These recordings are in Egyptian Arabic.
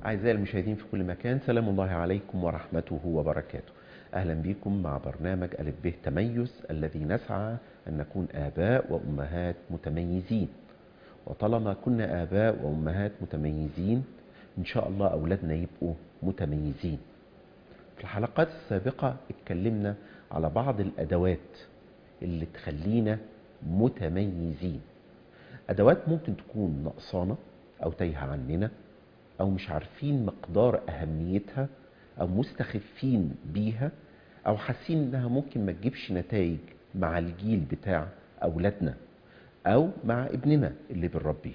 أعزائي المشاهدين في كل مكان سلام الله عليكم ورحمته وبركاته أهلا بكم مع برنامج ألف به تميز الذي نسعى أن نكون آباء وأمهات متميزين وطالما كنا آباء وأمهات متميزين إن شاء الله أولادنا يبقوا متميزين في الحلقات السابقة اتكلمنا على بعض الأدوات اللي تخلينا متميزين أدوات ممكن تكون نقصانة أو تايهة عننا أو مش عارفين مقدار أهميتها أو مستخفين بيها أو حاسين إنها ممكن ما تجيبش نتائج مع الجيل بتاع أولادنا أو مع ابننا اللي بنربيه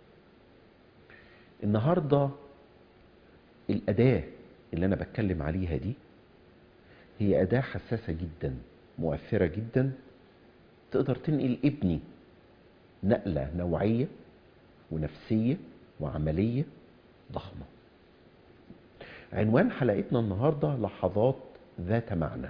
النهاردة الأداة اللي أنا بتكلم عليها دي هي أداة حساسة جدا مؤثرة جدا تقدر تنقل ابني نقلة نوعية ونفسية وعملية ضخمة عنوان حلقتنا النهاردة لحظات ذات معنى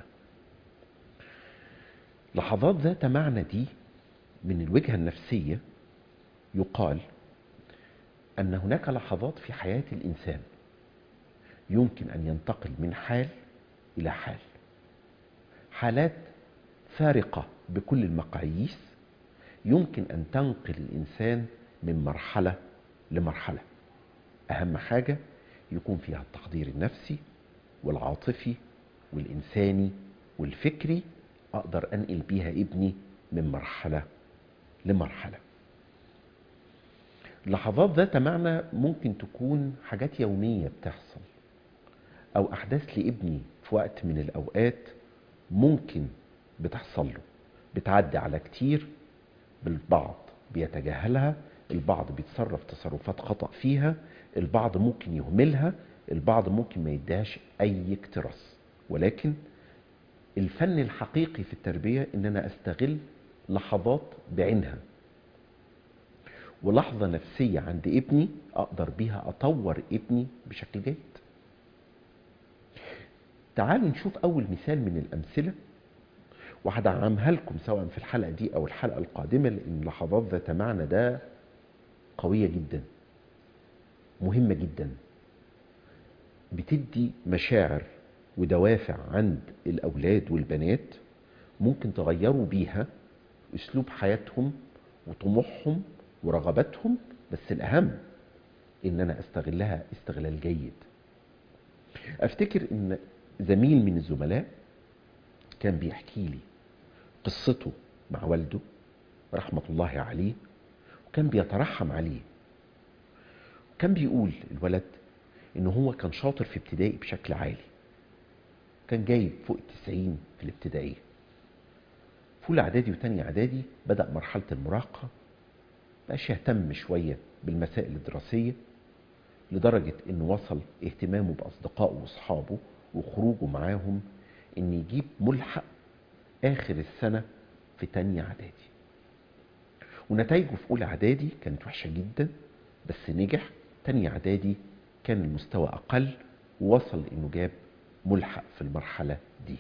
لحظات ذات معنى دي من الوجهة النفسية يقال أن هناك لحظات في حياة الإنسان يمكن أن ينتقل من حال إلى حال حالات فارقة بكل المقاييس يمكن أن تنقل الإنسان من مرحلة لمرحلة أهم حاجة يكون فيها التحضير النفسي والعاطفي والإنساني والفكري أقدر أنقل بيها ابني من مرحلة لمرحلة لحظات ذات معنى ممكن تكون حاجات يومية بتحصل أو أحداث لابني في وقت من الأوقات ممكن بتحصل له بتعدي على كتير بالبعض بيتجاهلها البعض بيتصرف تصرفات خطأ فيها البعض ممكن يهملها البعض ممكن ما يديهاش أي اكتراث ولكن الفن الحقيقي في التربية إن أنا أستغل لحظات بعينها ولحظة نفسية عند ابني أقدر بيها أطور ابني بشكل جيد تعالوا نشوف أول مثال من الأمثلة وهدعمها لكم سواء في الحلقة دي أو الحلقة القادمة لأن لحظات ذات معنى ده قوية جدا مهمة جدا بتدي مشاعر ودوافع عند الأولاد والبنات ممكن تغيروا بيها أسلوب حياتهم وطموحهم ورغباتهم بس الأهم إن أنا أستغلها استغلال جيد أفتكر إن زميل من الزملاء كان بيحكي لي قصته مع والده رحمة الله عليه وكان بيترحم عليه وكان بيقول الولد إن هو كان شاطر في ابتدائي بشكل عالي كان جايب فوق التسعين في الابتدائية في أولى إعدادي وتانية إعدادي بدأ مرحلة المراهقة بقاش يهتم شوية بالمسائل الدراسية لدرجة إنه وصل اهتمامه بأصدقائه وأصحابه وخروجه معاهم إن يجيب ملحق آخر السنة في تانية إعدادي ونتائجه في أولى إعدادي كانت وحشة جدا بس نجح تانية إعدادي كان المستوى أقل ووصل إنه جاب ملحق في المرحلة دي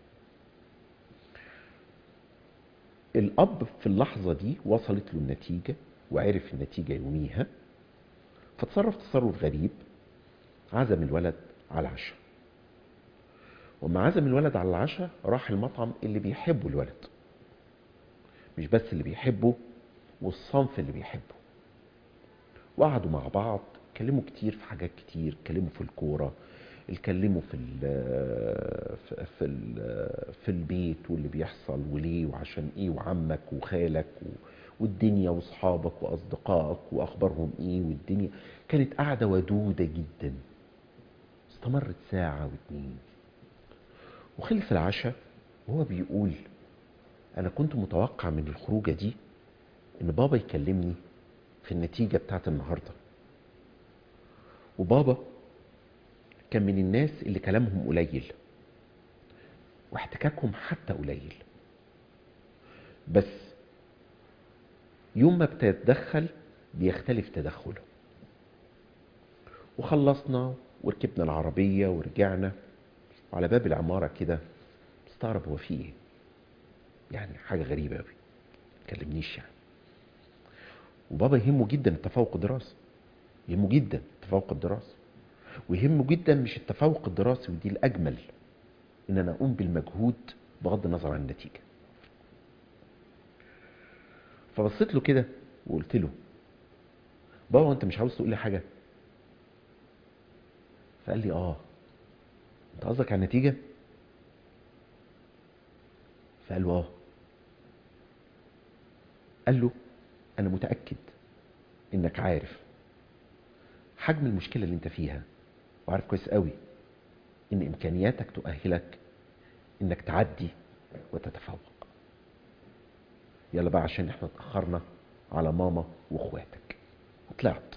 الأب في اللحظة دي وصلت له النتيجة وعرف النتيجة يوميها فتصرف تصرف غريب عزم الولد على العشاء وما عزم الولد على العشاء راح المطعم اللي بيحبه الولد مش بس اللي بيحبه والصنف اللي بيحبه وقعدوا مع بعض اتكلموا كتير في حاجات كتير اتكلموا في الكوره اتكلموا في ال في ال في البيت واللي بيحصل وليه وعشان ايه وعمك وخالك والدنيا واصحابك واصدقائك واخبارهم ايه والدنيا كانت قاعده ودوده جدا استمرت ساعه واتنين وخلص العشاء وهو بيقول انا كنت متوقع من الخروجه دي ان بابا يكلمني في النتيجه بتاعت النهارده وبابا كان من الناس اللي كلامهم قليل واحتكاكهم حتى قليل بس يوم ما بتتدخل بيختلف تدخله وخلصنا وركبنا العربية ورجعنا وعلى باب العمارة كده استغرب هو في ايه يعني حاجة غريبة قوي كلمنيش يعني وبابا يهمه جدا التفوق الدراسي يهمه جدا التفوق الدراسي ويهمه جدا مش التفوق الدراسي ودي الاجمل ان انا اقوم بالمجهود بغض النظر عن النتيجه فبصيت له كده وقلت له بابا انت مش عاوز تقول لي حاجه فقال لي اه انت قصدك على النتيجه فقال له اه قال له انا متاكد انك عارف حجم المشكله اللي انت فيها وعارف كويس قوي ان امكانياتك تؤهلك انك تعدي وتتفوق يلا بقى عشان احنا اتاخرنا على ماما واخواتك وطلعت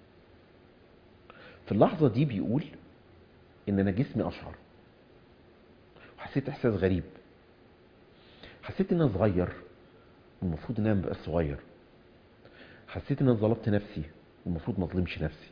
في اللحظه دي بيقول ان انا جسمي اشعر وحسيت احساس غريب حسيت ان انا صغير والمفروض ان انا مبقاش صغير حسيت ان انا ظلمت نفسي والمفروض ما اظلمش نفسي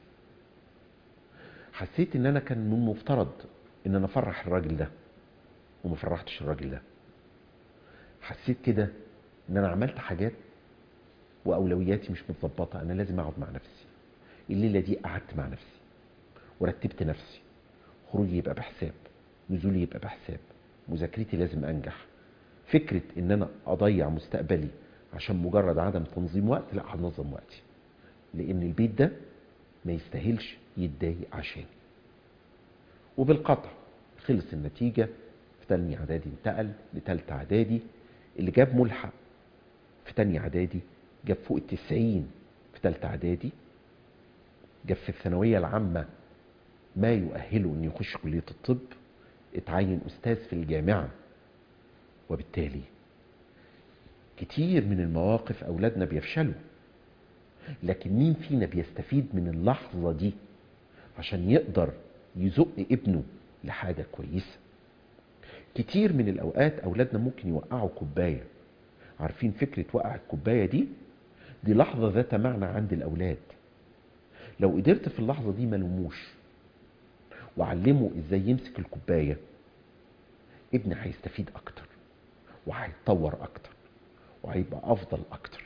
حسيت ان انا كان من المفترض ان انا افرح الراجل ده وما فرحتش الراجل ده حسيت كده ان انا عملت حاجات واولوياتي مش متظبطه انا لازم اقعد مع نفسي الليله دي قعدت مع نفسي ورتبت نفسي خروجي يبقى بحساب نزولي يبقى بحساب مذاكرتي لازم انجح فكره ان انا اضيع مستقبلي عشان مجرد عدم تنظيم وقت لا هنظم وقتي لان البيت ده ما يستاهلش يتضايق عشاني وبالقطع خلص النتيجة في تانية اعدادي انتقل لتالتة اعدادي اللي جاب ملحق في تانية اعدادي جاب فوق التسعين في تالتة اعدادي جاب في الثانوية العامة ما يؤهله انه يخش كلية الطب اتعين استاذ في الجامعة وبالتالي كتير من المواقف اولادنا بيفشلوا لكن مين فينا بيستفيد من اللحظة دي عشان يقدر يزق ابنه لحاجة كويسة كتير من الأوقات أولادنا ممكن يوقعوا كوباية عارفين فكرة وقع الكوباية دي دي لحظة ذات معنى عند الأولاد لو قدرت في اللحظة دي ملوموش وعلمه ازاي يمسك الكوباية ابني هيستفيد أكتر وهيتطور أكتر وهيبقى أفضل أكتر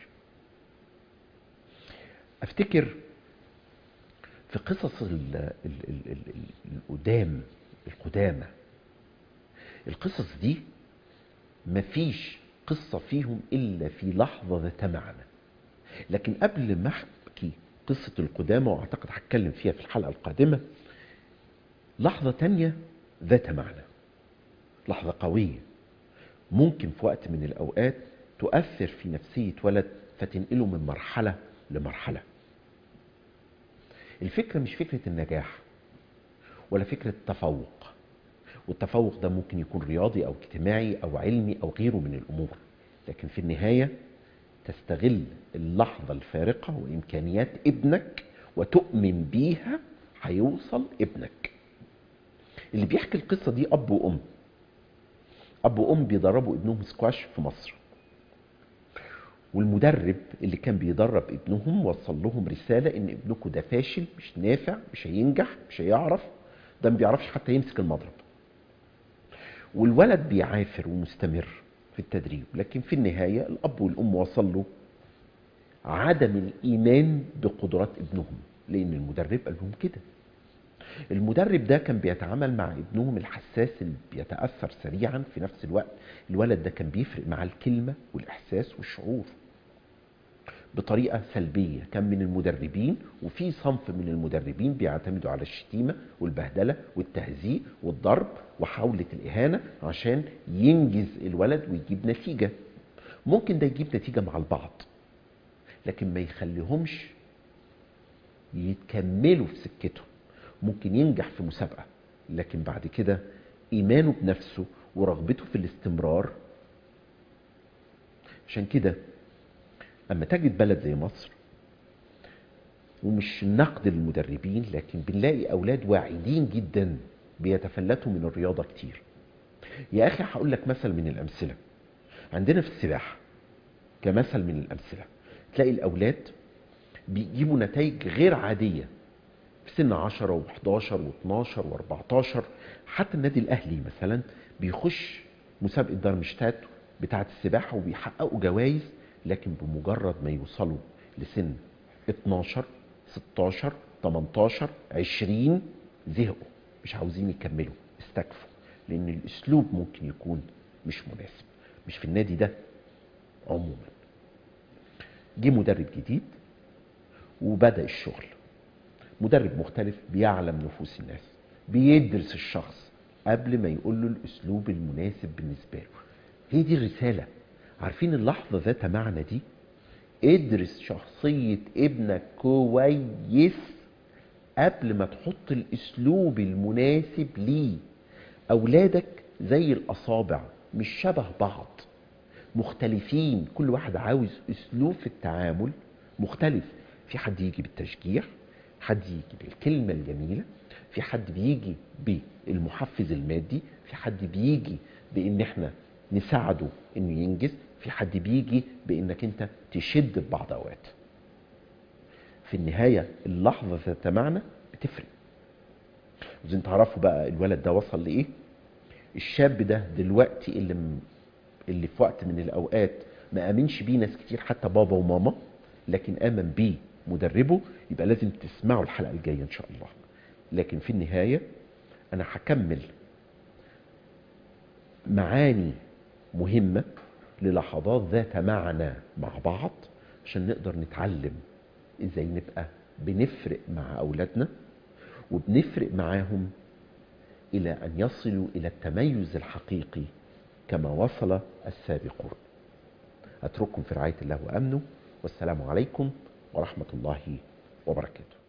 افتكر في قصص ال ال ال ال القدام القدامى القصص دي مفيش قصة فيهم إلا في لحظة ذات معنى لكن قبل ما أحكي قصة القدامى وأعتقد هتكلم فيها في الحلقة القادمة لحظة تانية ذات معنى لحظة قوية ممكن في وقت من الأوقات تؤثر في نفسية ولد فتنقله من مرحلة لمرحلة الفكرة مش فكرة النجاح ولا فكرة التفوق والتفوق ده ممكن يكون رياضي أو اجتماعي أو علمي أو غيره من الأمور لكن في النهاية تستغل اللحظة الفارقة وإمكانيات ابنك وتؤمن بيها هيوصل ابنك اللي بيحكي القصة دي أب وأم أب وأم بيدربوا ابنهم سكواش في مصر والمدرب اللي كان بيدرب ابنهم وصل لهم رسالة ان ابنكم ده فاشل مش نافع مش هينجح مش هيعرف ده ما بيعرفش حتى يمسك المضرب والولد بيعافر ومستمر في التدريب لكن في النهاية الأب والأم وصل له عدم الإيمان بقدرات ابنهم لأن المدرب قال لهم كده المدرب ده كان بيتعامل مع ابنهم الحساس اللي بيتأثر سريعا في نفس الوقت الولد ده كان بيفرق مع الكلمة والإحساس والشعور بطريقة سلبية كان من المدربين وفي صنف من المدربين بيعتمدوا على الشتيمة والبهدلة والتهزيء والضرب وحاولة الإهانة عشان ينجز الولد ويجيب نتيجة ممكن ده يجيب نتيجة مع البعض لكن ما يخليهمش يتكملوا في سكتهم ممكن ينجح في مسابقة لكن بعد كده إيمانه بنفسه ورغبته في الاستمرار عشان كده أما تجد بلد زي مصر ومش نقد للمدربين لكن بنلاقي أولاد واعدين جدا بيتفلتوا من الرياضة كتير يا أخي هقول لك مثل من الأمثلة عندنا في السباحة كمثل من الأمثلة تلاقي الأولاد بيجيبوا نتائج غير عادية في سن 10 و11 و12 و14 حتى النادي الاهلي مثلا بيخش مسابقه دارمشتات بتاعه السباحه وبيحققوا جوائز لكن بمجرد ما يوصلوا لسن 12 16 18 20 زهقوا مش عاوزين يكملوا استكفوا لان الاسلوب ممكن يكون مش مناسب مش في النادي ده عموما جه مدرب جديد وبدا الشغل مدرب مختلف بيعلم نفوس الناس بيدرس الشخص قبل ما يقول له الاسلوب المناسب بالنسبه له هي دي الرساله عارفين اللحظه ذات معنى دي ادرس شخصيه ابنك كويس قبل ما تحط الاسلوب المناسب ليه اولادك زي الاصابع مش شبه بعض مختلفين كل واحد عاوز اسلوب في التعامل مختلف في حد يجي بالتشجيع حد يجي بالكلمه الجميله في حد بيجي بالمحفز المادي في حد بيجي بان احنا نساعده انه ينجز في حد بيجي بانك انت تشد في بعض اوقات في النهايه اللحظه ذات معنى بتفرق عايزين تعرفوا بقى الولد ده وصل لايه الشاب ده دلوقتي اللي م... اللي في وقت من الاوقات ما امنش بيه ناس كتير حتى بابا وماما لكن امن بيه مدربه يبقى لازم تسمعوا الحلقه الجايه ان شاء الله لكن في النهايه انا هكمل معاني مهمه للحظات ذات معنى مع بعض عشان نقدر نتعلم ازاي نبقى بنفرق مع اولادنا وبنفرق معاهم الى ان يصلوا الى التميز الحقيقي كما وصل السابقون اترككم في رعايه الله وامنه والسلام عليكم ورحمه الله وبركاته